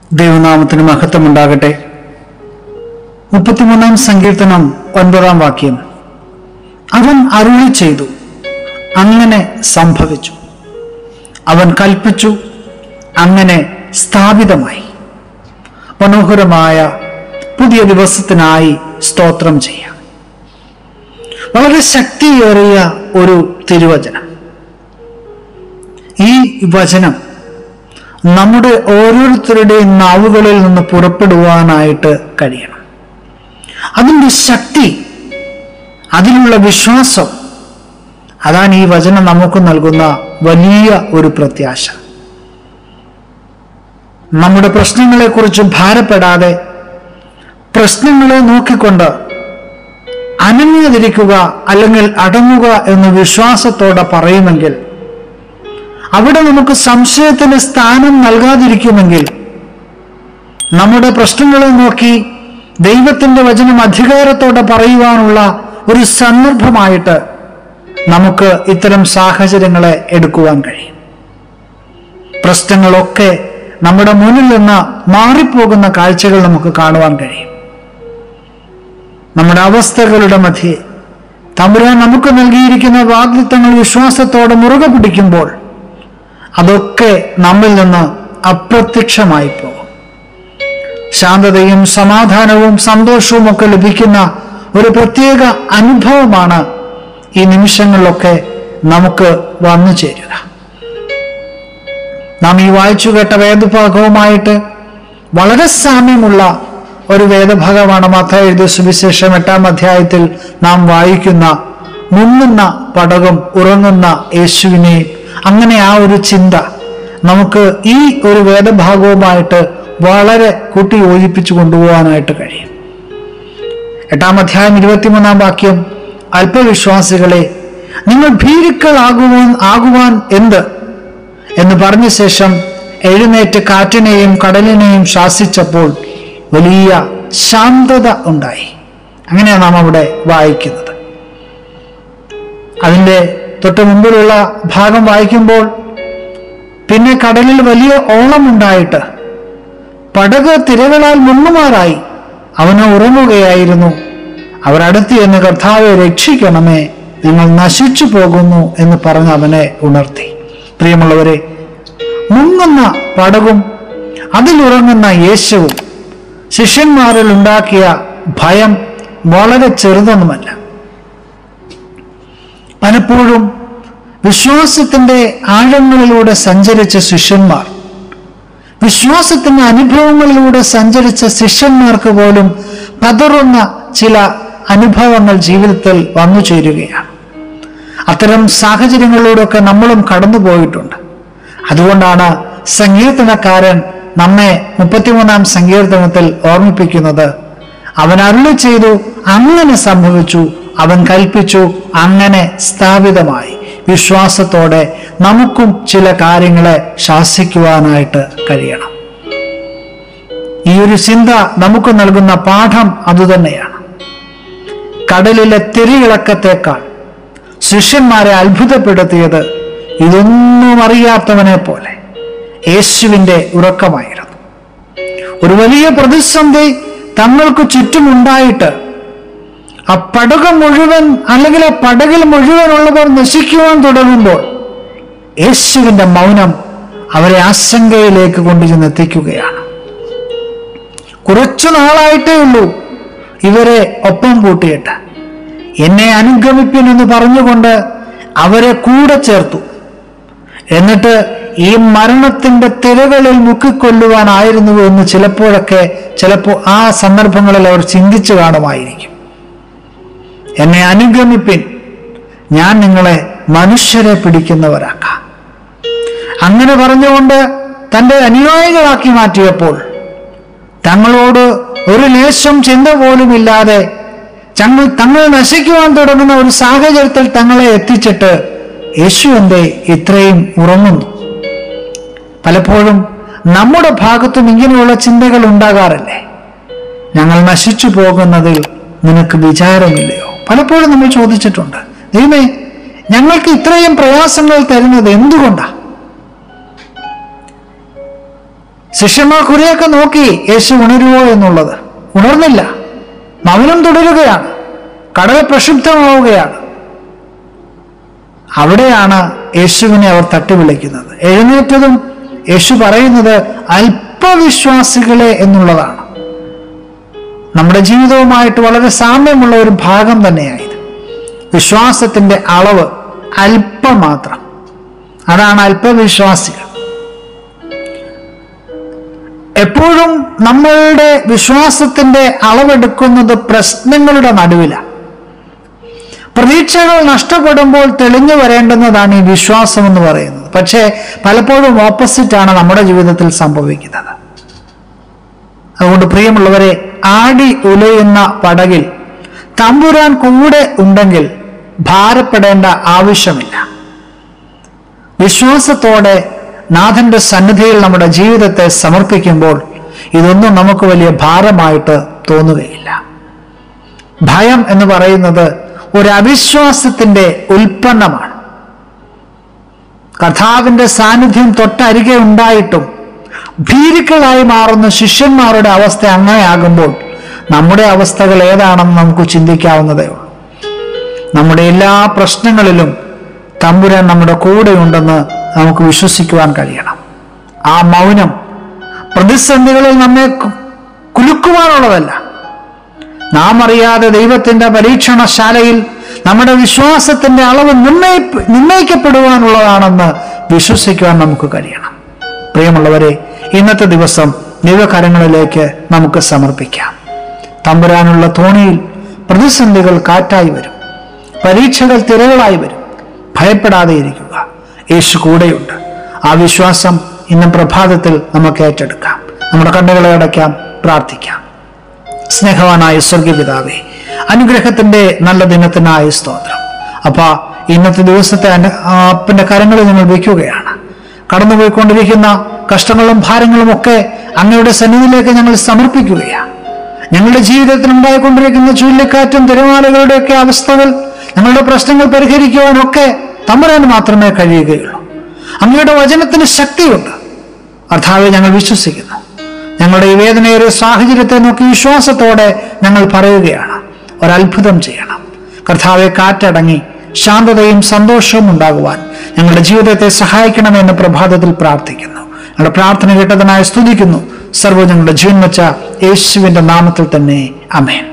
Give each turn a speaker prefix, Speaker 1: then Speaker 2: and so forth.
Speaker 1: ദൈവനാമത്തിന് മഹത്വമുണ്ടാകട്ടെ മുപ്പത്തിമൂന്നാം സങ്കീർത്തനം ഒൻപതാം വാക്യം അവൻ അരുളി ചെയ്തു അങ്ങനെ സംഭവിച്ചു അവൻ കൽപ്പിച്ചു അങ്ങനെ സ്ഥാപിതമായി മനോഹരമായ പുതിയ ദിവസത്തിനായി സ്തോത്രം ചെയ്യാം വളരെ ശക്തിയേറിയ ഒരു തിരുവചനം ഈ വചനം നമ്മുടെ ഓരോരുത്തരുടെയും നാവുകളിൽ നിന്ന് പുറപ്പെടുവാനായിട്ട് കഴിയണം അതിൻ്റെ ശക്തി അതിലുള്ള വിശ്വാസം അതാണ് ഈ വചനം നമുക്ക് നൽകുന്ന വലിയ ഒരു പ്രത്യാശ നമ്മുടെ പ്രശ്നങ്ങളെക്കുറിച്ച് ഭാരപ്പെടാതെ പ്രശ്നങ്ങളെ നോക്കിക്കൊണ്ട് അനങ്ങാതിരിക്കുക അല്ലെങ്കിൽ അടങ്ങുക എന്ന് വിശ്വാസത്തോടെ പറയുമെങ്കിൽ അവിടെ നമുക്ക് സംശയത്തിന് സ്ഥാനം നൽകാതിരിക്കുമെങ്കിൽ നമ്മുടെ പ്രശ്നങ്ങളെ നോക്കി ദൈവത്തിന്റെ വചനം അധികാരത്തോടെ പറയുവാനുള്ള ഒരു സന്ദർഭമായിട്ട് നമുക്ക് ഇത്തരം സാഹചര്യങ്ങളെ എടുക്കുവാൻ കഴിയും പ്രശ്നങ്ങളൊക്കെ നമ്മുടെ മുന്നിൽ നിന്ന് മാറിപ്പോകുന്ന കാഴ്ചകൾ നമുക്ക് കാണുവാൻ കഴിയും നമ്മുടെ അവസ്ഥകളുടെ മധ്യേ തമ്പുരാൻ നമുക്ക് നൽകിയിരിക്കുന്ന വാഗ്ദത്തങ്ങൾ വിശ്വാസത്തോടെ മുറുകെ പിടിക്കുമ്പോൾ അതൊക്കെ നമ്മിൽ നിന്ന് അപ്രത്യക്ഷമായി പോകും ശാന്തതയും സമാധാനവും സന്തോഷവും ഒക്കെ ലഭിക്കുന്ന ഒരു പ്രത്യേക അനുഭവമാണ് ഈ നിമിഷങ്ങളിലൊക്കെ നമുക്ക് വന്നു ചേരുക നാം ഈ വായിച്ചു കേട്ട വേദഭാഗവുമായിട്ട് വളരെ സാമ്യമുള്ള ഒരു വേദഭാഗമാണ് മത്ത എഴുതിയ സുവിശേഷം എട്ടാം അധ്യായത്തിൽ നാം വായിക്കുന്ന മുങ്ങുന്ന പടകം ഉറങ്ങുന്ന യേശുവിനെ അങ്ങനെ ആ ഒരു ചിന്ത നമുക്ക് ഈ ഒരു വേദഭാഗവുമായിട്ട് വളരെ കൂട്ടി യോജിപ്പിച്ചു കൊണ്ടുപോകാനായിട്ട് കഴിയും എട്ടാം അധ്യായം ഇരുപത്തിമൂന്നാം വാക്യം അല്പവിശ്വാസികളെ നിങ്ങൾ ഭീരുക്കളാകുവാൻ ആകുവാൻ എന്ത് എന്ന് പറഞ്ഞ ശേഷം എഴുന്നേറ്റ് കാറ്റിനെയും കടലിനെയും ശാസിച്ചപ്പോൾ വലിയ ശാന്തത ഉണ്ടായി അങ്ങനെയാണ് നാം അവിടെ വായിക്കുന്നത് അതിൻ്റെ തൊട്ട് മുമ്പിലുള്ള ഭാഗം വായിക്കുമ്പോൾ പിന്നെ കടലിൽ വലിയ ഓളമുണ്ടായിട്ട് പടക് തിരകളാൽ മുങ്ങുമാറായി അവന് ഉറങ്ങുകയായിരുന്നു അവർ അടുത്ത് എന്ന് കർത്താവെ രക്ഷിക്കണമേ നിങ്ങൾ നശിച്ചു പോകുന്നു എന്ന് പറഞ്ഞ് അവനെ ഉണർത്തി പ്രിയമുള്ളവരെ മുങ്ങുന്ന പടകും അതിലുറങ്ങുന്ന യേശുവും ശിഷ്യന്മാരിൽ ഉണ്ടാക്കിയ ഭയം വളരെ ചെറുതൊന്നുമല്ല പലപ്പോഴും വിശ്വാസത്തിന്റെ ആഴങ്ങളിലൂടെ സഞ്ചരിച്ച ശിഷ്യന്മാർ വിശ്വാസത്തിന്റെ അനുഭവങ്ങളിലൂടെ സഞ്ചരിച്ച ശിഷ്യന്മാർക്ക് പോലും പതറുന്ന ചില അനുഭവങ്ങൾ ജീവിതത്തിൽ വന്നു ചേരുകയാണ് അത്തരം സാഹചര്യങ്ങളിലൂടെയൊക്കെ നമ്മളും കടന്നു പോയിട്ടുണ്ട് അതുകൊണ്ടാണ് സങ്കീർത്തനക്കാരൻ നമ്മെ മുപ്പത്തിമൂന്നാം സങ്കീർത്തനത്തിൽ ഓർമ്മിപ്പിക്കുന്നത് അവൻ അരുളി ചെയ്തു അങ്ങനെ സംഭവിച്ചു അവൻ കൽപ്പിച്ചു അങ്ങനെ സ്ഥാപിതമായി വിശ്വാസത്തോടെ നമുക്കും ചില കാര്യങ്ങളെ ശാസിക്കുവാനായിട്ട് കഴിയണം ഈ ഒരു ചിന്ത നമുക്ക് നൽകുന്ന പാഠം അതുതന്നെയാണ് കടലിലെ തിരിയിളക്കത്തേക്കാൾ ശിഷ്യന്മാരെ അത്ഭുതപ്പെടുത്തിയത് ഇതൊന്നും അറിയാത്തവനെ പോലെ യേശുവിൻ്റെ ഉറക്കമായിരുന്നു ഒരു വലിയ പ്രതിസന്ധി തങ്ങൾക്ക് ചുറ്റുമുണ്ടായിട്ട് ആ പടക മുഴുവൻ അല്ലെങ്കിൽ ആ പടകിൽ മുഴുവനുള്ളവർ നശിക്കുവാൻ തുടങ്ങുമ്പോൾ യേശുവിൻ്റെ മൗനം അവരെ ആശങ്കയിലേക്ക് കൊണ്ടുചെന്ന് എത്തിക്കുകയാണ് കുറച്ചു നാളായിട്ടേ ഉള്ളൂ ഇവരെ ഒപ്പം കൂട്ടിയിട്ട് എന്നെ അനുഗമിപ്പിൻ എന്ന് പറഞ്ഞുകൊണ്ട് അവരെ കൂടെ ചേർത്തു എന്നിട്ട് ഈ മരണത്തിന്റെ തിരകളിൽ മുക്കിക്കൊല്ലുവാനായിരുന്നു എന്ന് ചിലപ്പോഴൊക്കെ ചിലപ്പോൾ ആ സന്ദർഭങ്ങളിൽ അവർ ചിന്തിച്ചു കാണുമായിരിക്കും എന്നെ അനുഗമിപ്പിൻ ഞാൻ നിങ്ങളെ മനുഷ്യരെ പിടിക്കുന്നവരാക്കാം അങ്ങനെ പറഞ്ഞുകൊണ്ട് തൻ്റെ അനുയായികളാക്കി മാറ്റിയപ്പോൾ തങ്ങളോട് ഒരു ലേശം ചിന്ത പോലുമില്ലാതെ തങ്ങൾ തങ്ങൾ നശിക്കുവാൻ തുടങ്ങുന്ന ഒരു സാഹചര്യത്തിൽ തങ്ങളെ എത്തിച്ചിട്ട് യേശു എന്തേ ഇത്രയും ഉറങ്ങുന്നു പലപ്പോഴും നമ്മുടെ ഭാഗത്തും ഇങ്ങനെയുള്ള ചിന്തകൾ ഉണ്ടാകാറില്ലേ ഞങ്ങൾ നശിച്ചു പോകുന്നതിൽ നിനക്ക് വിചാരമില്ലയോ പലപ്പോഴും നമ്മൾ ചോദിച്ചിട്ടുണ്ട് ദൈവമേ ഞങ്ങൾക്ക് ഇത്രയും പ്രയാസങ്ങൾ തരുന്നത് എന്തുകൊണ്ടാ ശിഷ്യന്മാർ കുറെയൊക്കെ നോക്കി യേശു ഉണരുവോ എന്നുള്ളത് ഉണർന്നില്ല മൗനം തുടരുകയാണ് കടൽ പ്രക്ഷുബ്ധമാവുകയാണ് അവിടെയാണ് യേശുവിനെ അവർ തട്ടി വിളിക്കുന്നത് എഴുന്നേറ്റതും യേശു പറയുന്നത് അല്പവിശ്വാസികളെ എന്നുള്ളതാണ് നമ്മുടെ ജീവിതവുമായിട്ട് വളരെ സാമ്യമുള്ള ഒരു ഭാഗം തന്നെയായത് വിശ്വാസത്തിന്റെ അളവ് അല്പം മാത്രം അതാണ് അല്പവിശ്വാസികൾ എപ്പോഴും നമ്മളുടെ വിശ്വാസത്തിന്റെ അളവെടുക്കുന്നത് പ്രശ്നങ്ങളുടെ നടുവിലാണ് പ്രതീക്ഷകൾ നഷ്ടപ്പെടുമ്പോൾ തെളിഞ്ഞു വരേണ്ടുന്നതാണ് ഈ വിശ്വാസം എന്ന് പറയുന്നത് പക്ഷേ പലപ്പോഴും ഓപ്പോസിറ്റ് ആണ് നമ്മുടെ ജീവിതത്തിൽ സംഭവിക്കുന്നത് അതുകൊണ്ട് പ്രിയമുള്ളവരെ ആടി ഉലയുന്ന പടകിൽ തമ്പുരാൻ കൂടെ ഉണ്ടെങ്കിൽ ഭാരപ്പെടേണ്ട ആവശ്യമില്ല വിശ്വാസത്തോടെ നാഥന്റെ സന്നിധിയിൽ നമ്മുടെ ജീവിതത്തെ സമർപ്പിക്കുമ്പോൾ ഇതൊന്നും നമുക്ക് വലിയ ഭാരമായിട്ട് തോന്നുകയില്ല ഭയം എന്ന് പറയുന്നത് ഒരു അവിശ്വാസത്തിന്റെ ഉൽപ്പന്നമാണ് കഥാവിന്റെ സാന്നിധ്യം തൊട്ടരികെ ഉണ്ടായിട്ടും ഭീരുക്കളായി മാറുന്ന ശിഷ്യന്മാരുടെ അവസ്ഥ അങ്ങനെയാകുമ്പോൾ നമ്മുടെ അവസ്ഥകൾ ഏതാണെന്ന് നമുക്ക് ചിന്തിക്കാവുന്നതേ ഉള്ളൂ നമ്മുടെ എല്ലാ പ്രശ്നങ്ങളിലും തമ്പുരാൻ നമ്മുടെ കൂടെയുണ്ടെന്ന് നമുക്ക് വിശ്വസിക്കുവാൻ കഴിയണം ആ മൗനം പ്രതിസന്ധികളിൽ നമ്മെ കു- കുലുക്കുവാനുള്ളതല്ല നാം അറിയാതെ ദൈവത്തിന്റെ പരീക്ഷണശാലയിൽ നമ്മുടെ വിശ്വാസത്തിന്റെ അളവ് നിർണയി നിർണയിക്കപ്പെടുവാനുള്ളതാണെന്ന് വിശ്വസിക്കുവാൻ നമുക്ക് കഴിയണം പ്രിയമുള്ളവരെ ഇന്നത്തെ ദിവസം ദൈവകരങ്ങളിലേക്ക് നമുക്ക് സമർപ്പിക്കാം തമ്പുരാനുള്ള തോണിയിൽ പ്രതിസന്ധികൾ കാറ്റായി വരും പരീക്ഷകൾ തിരകളായി വരും ഭയപ്പെടാതെ ഇരിക്കുക യേശു കൂടെയുണ്ട് ആ വിശ്വാസം ഇന്ന് പ്രഭാതത്തിൽ നമുക്ക് ഏറ്റെടുക്കാം നമ്മുടെ കണ്ണുകളെ അടയ്ക്കാം പ്രാർത്ഥിക്കാം സ്നേഹവാനായ സ്വർഗീയപിതാവേ അനുഗ്രഹത്തിന്റെ നല്ല ദിനത്തിനായ സ്തോത്രം അപ്പ ഇന്നത്തെ ദിവസത്തെ അന- ആ അപ്പന്റെ കരങ്ങളിൽ നിങ്ങൾ വയ്ക്കുകയാണ് കടന്നുപോയിക്കൊണ്ടിരിക്കുന്ന കഷ്ടങ്ങളും ഭാരങ്ങളും ഒക്കെ അങ്ങയുടെ സന്നിധിയിലേക്ക് ഞങ്ങൾ സമർപ്പിക്കുകയാണ് ഞങ്ങളുടെ ജീവിതത്തിൽ ഉണ്ടായിക്കൊണ്ടിരിക്കുന്ന ചുഴലിക്കാറ്റും തിരമാലകളുടെയൊക്കെ അവസ്ഥകൾ ഞങ്ങളുടെ പ്രശ്നങ്ങൾ പരിഹരിക്കുവാനൊക്കെ തമ്പുരാന് മാത്രമേ കഴിയുകയുള്ളൂ അങ്ങയുടെ വചനത്തിന് ശക്തിയുണ്ട് കർത്താവെ ഞങ്ങൾ വിശ്വസിക്കുന്നു ഞങ്ങളുടെ ഈ വേദനയേറിയ സാഹചര്യത്തെ നോക്കി വിശ്വാസത്തോടെ ഞങ്ങൾ പറയുകയാണ് ഒരത്ഭുതം ചെയ്യണം കർത്താവെ കാറ്റടങ്ങി ശാന്തതയും സന്തോഷവും ഉണ്ടാകുവാൻ ഞങ്ങളുടെ ജീവിതത്തെ സഹായിക്കണമെന്ന് പ്രഭാതത്തിൽ പ്രാർത്ഥിക്കുന്നു ഞങ്ങളുടെ പ്രാർത്ഥന കേട്ടതിനായി സ്തുതിക്കുന്നു സർവ്വ ഞങ്ങളുടെ ജീവൻ വെച്ച യേശുവിന്റെ നാമത്തിൽ തന്നെ അമേൻ